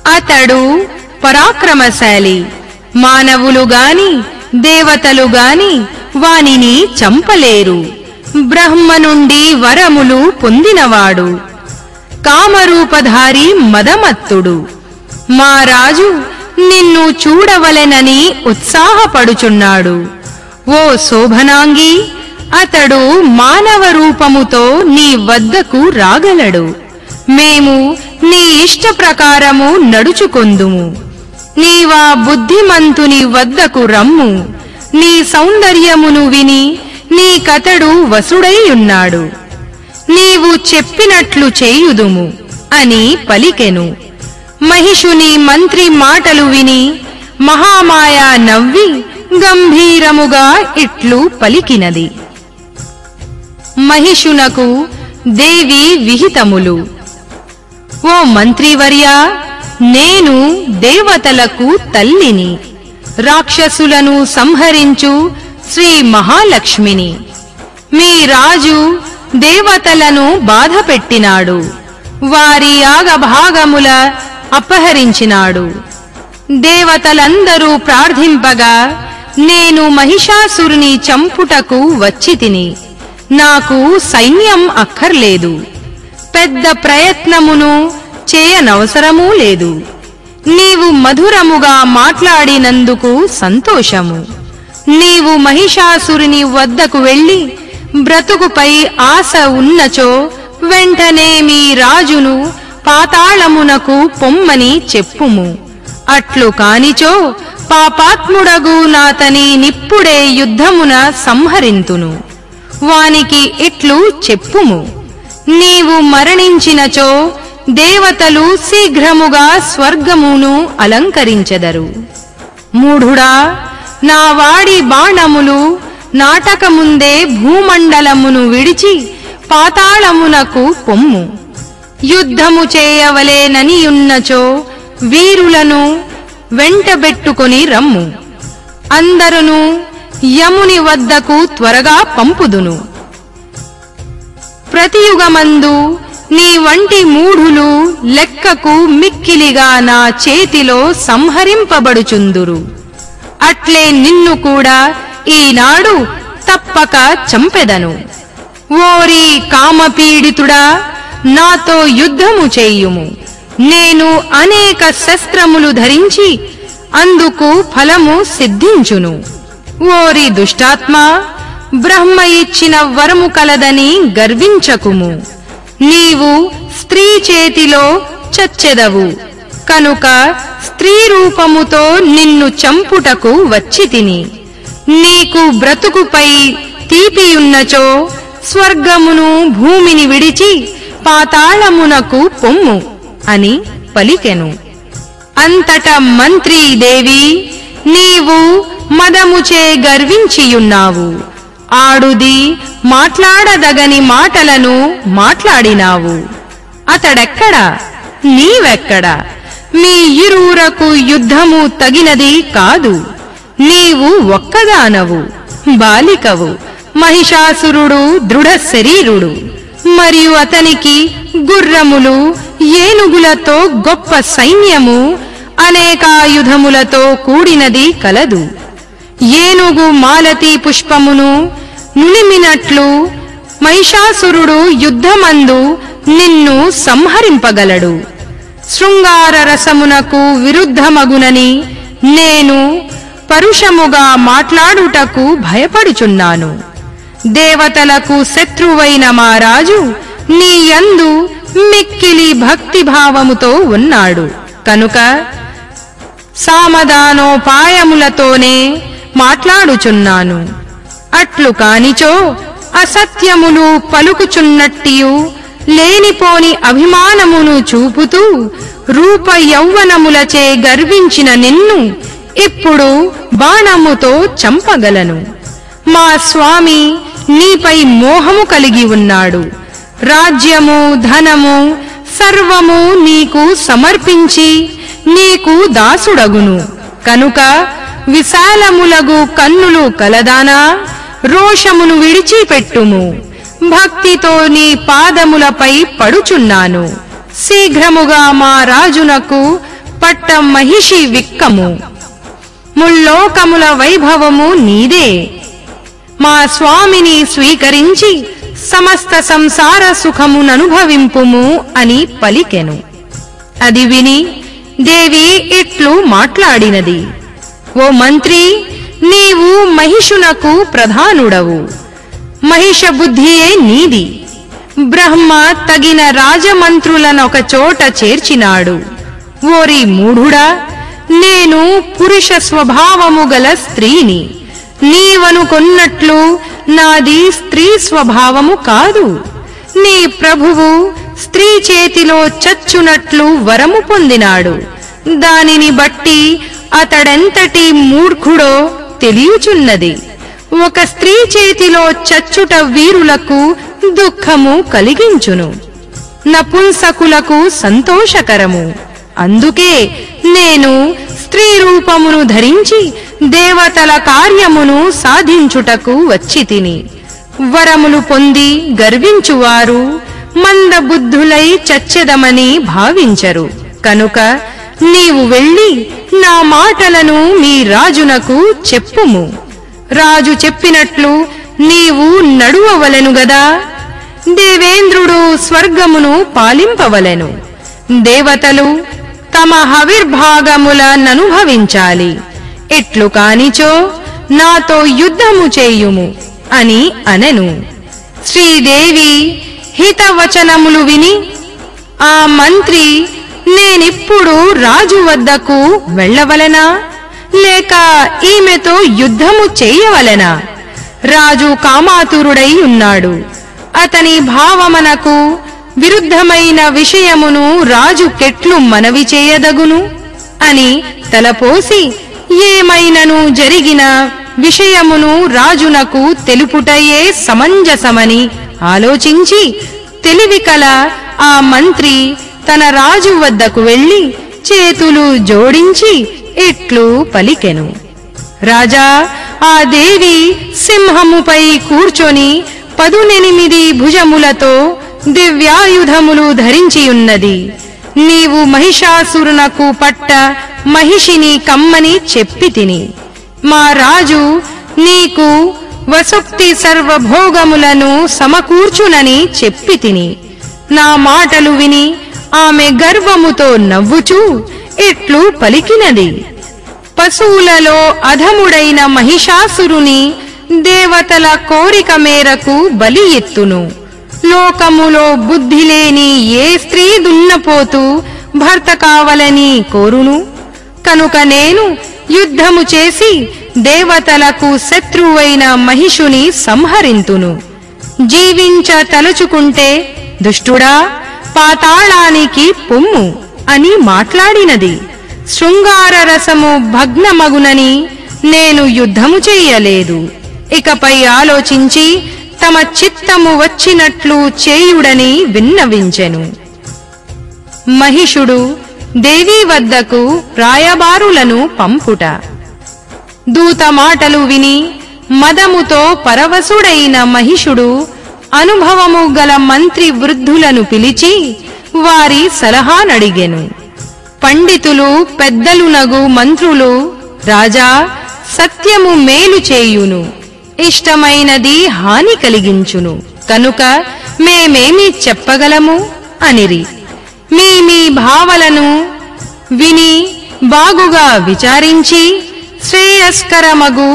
అతడు పరాక్రమశాలి మానవులు గాని దేవతలు గాని వానిని చంపలేరు బ్రహ్మ నుండి వరములు పొందినవాడు కామరూపధారి మదమత్తుడు మా రాజు నిన్ను చూడవలెనని ఉత్సాహపడుచున్నాడు ఓ శోభనాంగి అతడు మానవ రూపముతో నీ వద్దకు రాగలడు మేము నీ ఇష్ట ప్రకారము నడుచుకొందుము నీవా బుద్ధిమంతుని వద్దకు రమ్ము నీ సౌందర్యమును విని నీ కతడు వసుడైయున్నాడు నీవు చెప్పినట్లు చేయుదుము అని పలికెను మహిషుని మంత్రి మాటలు విని మహామాయ నవ్వి గంభీరముగా ఇట్లు పలికినది మహిషునకు దేవి విహితములు ఓ మంత్రివర్యా నేను దేవతలకు తల్లిని రాక్షసులను సంహరించు శ్రీ మహాలక్ష్మిని మీ రాజు దేవతలను బాధపెట్టినాడు వారి యాగభాగముల అపహరించినాడు దేవతలందరూ ప్రార్థింపగా నేను మహిషాసురుని చంపుటకు వచ్చి తిని నాకు సైన్యం అక్కర్లేదు పెద్ద ప్రయత్నమును చేయనవసరమూ లేదు నీవు మధురముగా మాట్లాడినందుకు సంతోషము నీవు మహిషాసురుని వద్దకు వెళ్ళి బ్రతుకుపై ఆశ ఉన్నచో వెంటనే మీ రాజును పాతాళమునకు పొమ్మని చెప్పుము అట్లు కానిచో పాపాత్ముడగు నాతని నిప్పుడే యుద్ధమున సంహరింతును వానికి ఇట్లు చెప్పుము నీవు మరణించినచో దేవతలు శీఘ్రముగా స్వర్గమును అలంకరించెదరు మూఢుడా నా వాడి బాణములు నాటకముందే భూమండలమును విడిచి పాతాళమునకు పొమ్ము యుద్ధము చేయవలేననియున్నచో వీరులను వెంటబెట్టుకొని రమ్ము అందరును యముని వద్దకు త్వరగా పంపుదును ప్రతియుగమందు నీ వంటి మూఢులు లెక్కకు మిక్కిలిగా నా చేతిలో సంహరింపబడుచుందురు అట్లే నిన్ను కూడా ఈనాడు తప్పక చంపెదను ఓరి కామపీడితుడా నాతో యుద్ధము చేయుము నేను అనేక శస్త్రములు ధరించి అందుకు ఫలము సిద్ధించును ఓరి దుష్టాత్మా బ్రహ్మ ఇచ్చిన వరము కలదని గర్వించకుము నీవు స్త్రీ చేతిలో చచ్చెదవు కనుక స్త్రీ రూపముతో నిన్ను చంపుటకు వచ్చి తిని నీకు బ్రతుకుపై తీపియున్నచో స్వర్గమును భూమిని విడిచి పాతాళమునకు పొమ్ము అని పలికెను అంతట మంత్రి దేవి నీవు మదముచే గర్వించియున్నావు ఆడుది మాట్లాడదగని మాటలను మాట్లాడినావు అతడెక్కడా నీవెక్కడా మీ ఇరువురకు యుద్ధము తగినది కాదు నీవు ఒక్కదానవు బాలికవు మహిషాసురుడు దృఢ శరీరుడు మరియు అతనికి గుర్రములు ఏనుగులతో గొప్ప సైన్యము అనేకాయుధములతో కూడినది కలదు ఏనుగు మాలతీ పుష్పమును నులిమినట్లు మహిషాసురుడు యుద్ధమందు నిన్ను సంహరింపగలడు శృంగార రసమునకు విరుద్ధమగునని నేను పరుషముగా మాట్లాడుటకు భయపడుచున్నాను దేవతలకు శత్రువైన మా రాజు నీ యందు మిక్కిలి భక్తిభావముతో ఉన్నాడు కనుక సామదానోపాయములతోనే మాట్లాడుచున్నాను అట్లు కానిచో అసత్యములు పలుకుచున్నట్టియు లేనిపోని అభిమానమును చూపుతూ రూప యౌవనములచే గర్వించిన నిన్ను ఇప్పుడు బాణముతో చంపగలను మా స్వామి నీపై మోహము కలిగి ఉన్నాడు రాజ్యము ధనము సర్వము నీకు సమర్పించి నీకు దాసుడగును కనుక విశాలములగు కన్నులు కలదానా రోషమును విడిచిపెట్టుము భక్తితో నీ పాదములపై పడుచున్నాను శీఘ్రముగా మా రాజునకు పట్ట మహిషి విక్కము ముల్లోకముల వైభవము నీదే మా స్వామిని స్వీకరించి సమస్త సంసార సుఖముననుభవింపుము అని పలికెను అది విని దేవి ఇట్లు మాట్లాడినది ఓ మంత్రి నీవు మహిషునకు ప్రధానుడవు మహిష బుద్ధియే నీది బ్రహ్మ తగిన రాజమంత్రులనొక చోట చేర్చినాడు ఓరి మూఢుడా నేను పురుష స్వభావము గల స్త్రీని నీవనుకొన్నట్లు నాది స్త్రీ స్వభావము కాదు నీ ప్రభువు స్త్రీ చేతిలో చచ్చునట్లు వరము పొందినాడు దానిని బట్టి అతడెంతటి మూర్ఖుడో తెలియచున్నది ఒక స్త్రీ చేతిలో చచ్చుట వీరులకు దుఃఖము కలిగించును నపుంసకులకు సంతోషకరము అందుకే నేను స్త్రీ రూపమును ధరించి దేవతల కార్యమును సాధించుటకు వచ్చి తిని వరములు పొంది గర్వించువారు మందబుద్ధులై చచ్చెదమని భావించరు కనుక నీవు వెళ్ళి నా మాటలను మీ రాజునకు చెప్పుము రాజు చెప్పినట్లు నీవు నడువవలెను గదా దేవేంద్రుడు స్వర్గమును పాలింపవలెను దేవతలు తమ హవిర్భాగములననుభవించాలి ఇట్లు కానిచో నాతో యుద్ధము చేయుము అని అనెను శ్రీదేవి హితవచనములు విని ఆ మంత్రి నేనిప్పుడు రాజు వద్దకు వెళ్ళవలెనా లేక ఈమెతో యుద్ధము చేయవలెనా రాజు కామాతురుడై ఉన్నాడు అతని భావమనకు విరుద్ధమైన విషయమును రాజు కెట్లు మనవి చేయదగును అని తలపోసి ఏమైనను జరిగిన విషయమును రాజునకు తెలుపుటయే సమంజసమని ఆలోచించి తెలివి కల ఆ మంత్రి తన రాజు వద్దకు వెళ్లి చేతులు జోడించి ఇట్లు పలికెను రాజా ఆ దేవి సింహముపై కూర్చొని పదునెనిమిది భుజములతో దివ్యాయుధములు ధరించియున్నది నీవు మహిషాసురునకు పట్ట మహిషిని కమ్మని చెప్పి తిని మా రాజు నీకు వసుక్తి సర్వభోగములను సమకూర్చునని చెప్పి తిని నా మాటలు విని ఆమె గర్వముతో నవ్వుచూ ఇట్లు పలికినది పశువులలో అధముడైన మహిషాసురుని దేవతల కోరిక మేరకు బలి ఎత్తును లోకములో బుద్ధి లేని ఏ స్త్రీ దున్నపోతూ భర్త కావలని కోరును కనుక నేను యుద్ధము చేసి దేవతలకు శత్రువైన మహిషుని సంహరింతును జీవించ తలుచుకుంటే దుష్టుడా పాతాళానికి పొమ్ము అని మాట్లాడినది శృంగార రసము భగ్నమగునని నేను యుద్ధము చెయ్యలేదు ఇకపై ఆలోచించి తమ చిత్తము వచ్చినట్లు చేయుడని విన్నవించెను మహిషుడు దేవీ వద్దకు రాయబారులను పంపుట దూత మాటలు విని మదముతో పరవశుడైన మహిషుడు అనుభవము గల మంత్రి వృద్ధులను పిలిచి వారి సలహానడిగెను పండితులు పెద్దలునగు మంత్రులు రాజా సత్యము మేలు చేయును ఇష్టమైనది హాని కలిగించును కనుక మేమేమి చెప్పగలము అనిరి మీ మీ భావలను విని బాగుగా విచారించి శ్రేయస్కరమగు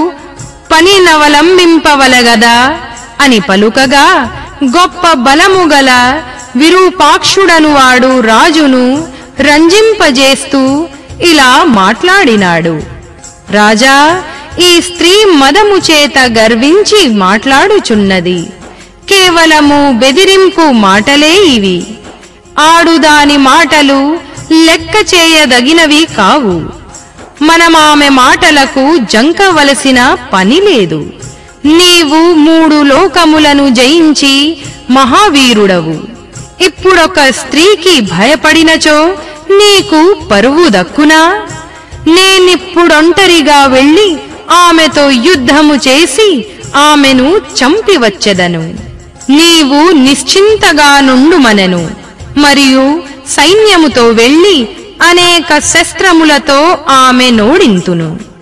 పనినవలంబింపవలగదా అని పలుకగా గొప్ప బలము గల విరూపాక్షుడను వాడు రాజును రంజింపజేస్తూ ఇలా మాట్లాడినాడు రాజా ఈ స్త్రీ మదము చేత గర్వించి మాట్లాడుచున్నది కేవలము బెదిరింపు మాటలే ఇవి ఆడుదాని మాటలు లెక్క చేయదగినవి కావు మనమామె మాటలకు జంకవలసిన పని లేదు నీవు మూడు లోకములను జయించి మహావీరుడవు ఇప్పుడొక స్త్రీకి భయపడినచో నీకు పరువు దక్కునా నేనిప్పుడొంటరిగా వెళ్ళి ఆమెతో యుద్ధము చేసి ఆమెను చంపివచ్చెదను నీవు నిశ్చింతగా నుండుమనెను మరియు సైన్యముతో వెళ్ళి అనేక శస్త్రములతో ఆమె నోడింతును